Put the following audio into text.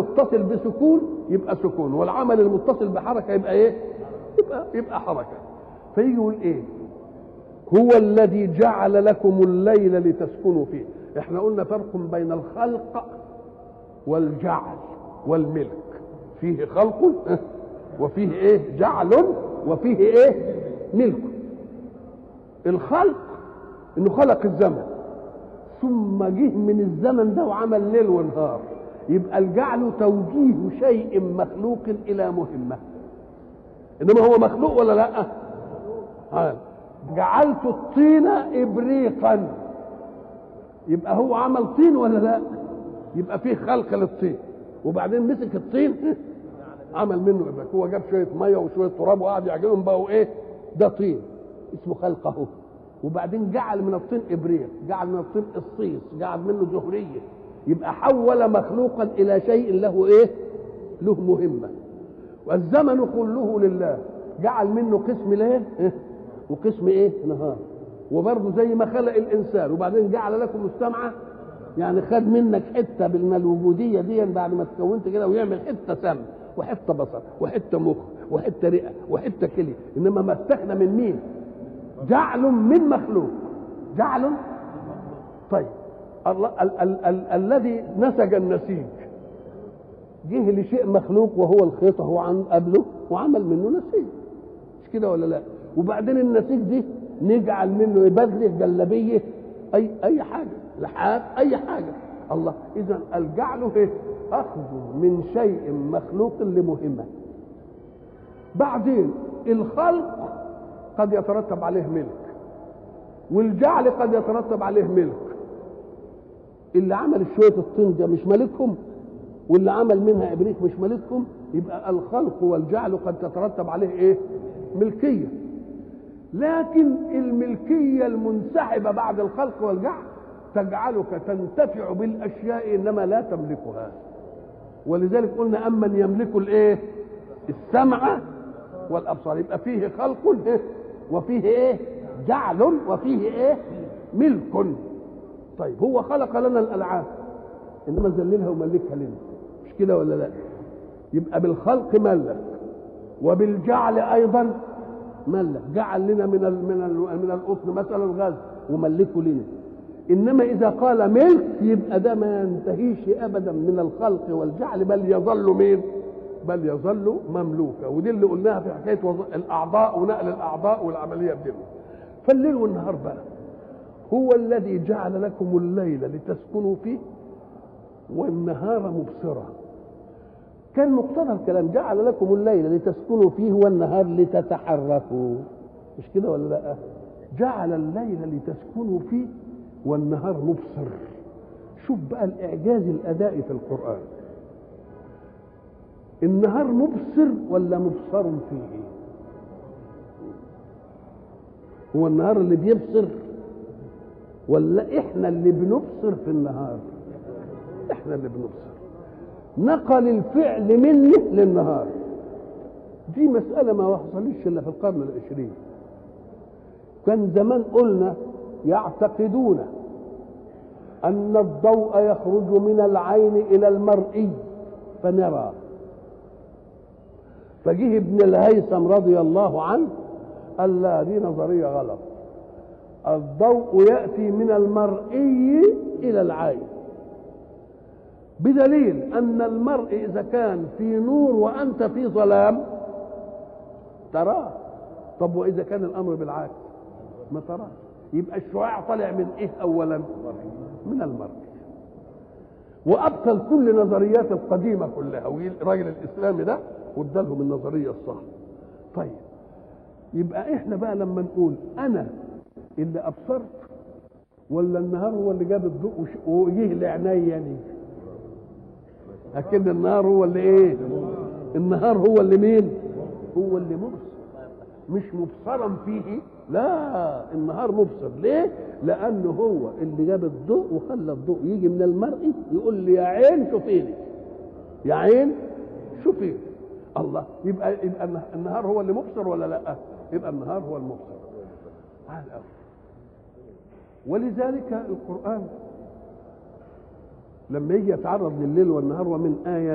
المتصل بسكون يبقى سكون والعمل المتصل بحركه يبقى ايه يبقى يبقى حركه فيجي يقول ايه هو الذي جعل لكم الليل لتسكنوا فيه احنا قلنا فرق بين الخلق والجعل والملك فيه خلق وفيه ايه جعل وفيه ايه ملك الخلق انه خلق الزمن ثم جه من الزمن ده وعمل ليل ونهار يبقى الجعل توجيه شيء مخلوق الى مهمه انما هو مخلوق ولا لا قال جعلت الطين ابريقا يبقى هو عمل طين ولا لا يبقى فيه خلق للطين وبعدين مسك الطين عمل منه ابريق هو جاب شويه ميه وشويه تراب وقعد يعجنهم بقوا ايه ده طين اسمه خلقه وبعدين جعل من الطين ابريق جعل من الطين قصيص جعل منه زهريه يبقى حول مخلوقا الى شيء له ايه له مهمه والزمن كله لله جعل منه قسم ليل إيه؟ وقسم ايه نهار وبرضه زي ما خلق الانسان وبعدين جعل لكم السمع يعني خد منك حته من الوجوديه دي بعد ما تكونت كده ويعمل حته سمع وحته بصر وحته مخ وحته رئه وحته كليه انما ما اتخذ من مين جعل من مخلوق جعل طيب الله ال- ال- ال- الذي نسج النسيج جه لشيء مخلوق وهو الخيط هو عن قبله وعمل منه نسيج مش كده ولا لا وبعدين النسيج دي نجعل منه بدله جلبيه اي اي حاجه لحاف اي حاجه الله اذا الجعل ايه اخذ من شيء مخلوق لمهمه بعدين الخلق قد يترتب عليه ملك والجعل قد يترتب عليه ملك اللي عمل شويه الطين ده مش مالكهم واللي عمل منها ابريق مش مالكهم يبقى الخلق والجعل قد تترتب عليه ايه ملكيه لكن الملكيه المنسحبه بعد الخلق والجعل تجعلك تنتفع بالاشياء انما لا تملكها ولذلك قلنا امن يملك الايه السمع والابصار يبقى فيه خلق إيه؟ وفيه ايه جعل وفيه ايه ملك طيب هو خلق لنا الالعاب انما ذللها وملكها لنا مش كده ولا لا يبقى بالخلق ملك وبالجعل ايضا ملك جعل لنا من ال من ال من القطن مثلا غاز وملكه لنا انما اذا قال ملك يبقى ده ما ينتهيش ابدا من الخلق والجعل بل يظل مين بل يظل مملوكا ودي اللي قلناها في حكايه وظ- الاعضاء ونقل الاعضاء والعمليه بدي فالليل والنهار بقى هو الذي جعل لكم الليل لتسكنوا فيه والنهار مبصرا كان مقتضى الكلام جعل لكم الليل لتسكنوا فيه والنهار لتتحركوا مش كده ولا لا جعل الليل لتسكنوا فيه والنهار مبصر شوف بقى الاعجاز الادائي في القران النهار مبصر ولا مبصر فيه هو النهار اللي بيبصر ولا احنا اللي بنبصر في النهار احنا اللي بنبصر نقل الفعل منه للنهار دي مسألة ما حصلتش إلا في القرن العشرين كان زمان قلنا يعتقدون أن الضوء يخرج من العين إلى المرئي فنرى فجه ابن الهيثم رضي الله عنه قال لا دي نظرية غلط الضوء يأتي من المرئي إلى العين بدليل أن المرء إذا كان في نور وأنت في ظلام تراه طب وإذا كان الأمر بالعكس ما تراه يبقى الشعاع طالع من إيه أولا من المرء وأبطل كل نظريات القديمة كلها والراجل الإسلامي ده وادالهم النظرية الصح طيب يبقى احنا بقى لما نقول انا اللي ابصرت ولا النهار هو اللي جاب الضوء وش- وجه لعينيا دي لكن النهار هو اللي ايه النهار هو اللي مين هو اللي مبصر مش مبصرا فيه لا النهار مبصر ليه لانه هو اللي جاب الضوء وخلى الضوء يجي من المرئي يقول لي يا عين شوفيني يا عين شوفيني الله يبقى يبقى النهار هو اللي مبصر ولا لا يبقى النهار هو المبصر على الأول. ولذلك القرآن لما يجي يتعرض لليل والنهار ومن آيات